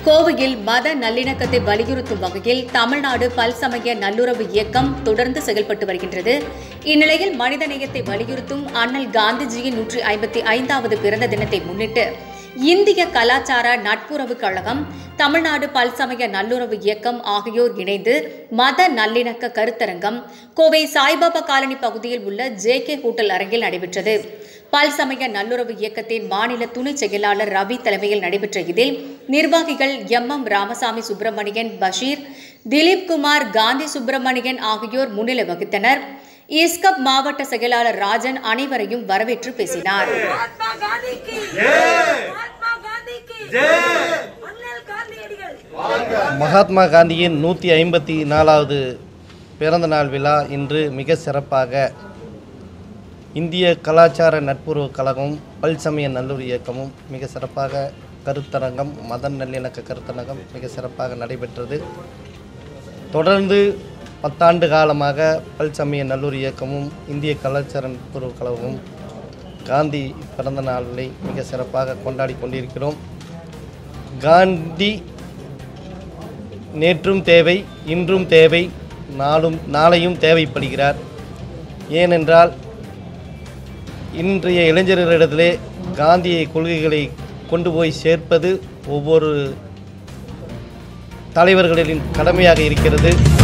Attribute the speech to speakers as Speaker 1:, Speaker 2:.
Speaker 1: கோவையில் மத நல்லிணக்கத்தை வலியுறுத்தும் வகையில் தமிழ்நாடு பல்சமய நல்லுறவு இயக்கம் தொடர்ந்து செயல்பட்டு வருகின்றது இந்நிலையில் மனிதநேயத்தை வலியுறுத்தும் அண்ணல் காந்திஜியின் நூற்றி ஐம்பத்தி ஐந்தாவது பிறந்த தினத்தை முன்னிட்டு இந்திய கலாச்சார நட்புறவு கழகம் தமிழ்நாடு பல்சமய நல்லுறவு இயக்கம் ஆகியோர் இணைந்து மத நல்லிணக்க கருத்தரங்கம் கோவை சாய்பாபா காலனி பகுதியில் உள்ள ஜே கே ஹோட்டல் அரங்கில் நடைபெற்றது பல்சமய நல்லுறவு இயக்கத்தின் மாநில துணை செயலாளர் ரவி தலைமையில் நடைபெற்ற இதில் நிர்வாகிகள் எம் எம் ராமசாமி சுப்பிரமணியன் பஷீர் திலீப் குமார் காந்தி சுப்பிரமணியன் ஆகியோர் முன்னிலை வகித்தனர் இஸ்கப் மாவட்ட செயலாளர் ராஜன் அனைவரையும் வரவேற்று பேசினார்
Speaker 2: மகாத்மா காந்திக்கு மகாத்மா காந்திக்கு அண்ணல் காந்தியடிகள்
Speaker 3: மகாத்மா காந்தியின் நூற்றி ஐம்பத்தி நாலாவது பிறந்த நாள் விழா இன்று மிக சிறப்பாக இந்திய கலாச்சார நட்புறவு கழகமும் பல்சமய நல்லூர் இயக்கமும் மிக சிறப்பாக கருத்தரங்கம் மத நல்லிணக்க கருத்தரங்கம் மிக சிறப்பாக நடைபெற்றது தொடர்ந்து பத்தாண்டு காலமாக பல்சமய நல்லூர் இயக்கமும் இந்திய கலாச்சார நட்புறவு கழகமும் காந்தி பிறந்த நாளை மிக சிறப்பாக கொண்டாடி கொண்டிருக்கிறோம் காந்தி நேற்றும் தேவை இன்றும் தேவை நாளும் நாளையும் தேவைப்படுகிறார் ஏனென்றால் இன்றைய இளைஞர்களிடத்திலே காந்திய கொள்கைகளை கொண்டு போய் சேர்ப்பது ஒவ்வொரு தலைவர்களின் கடமையாக இருக்கிறது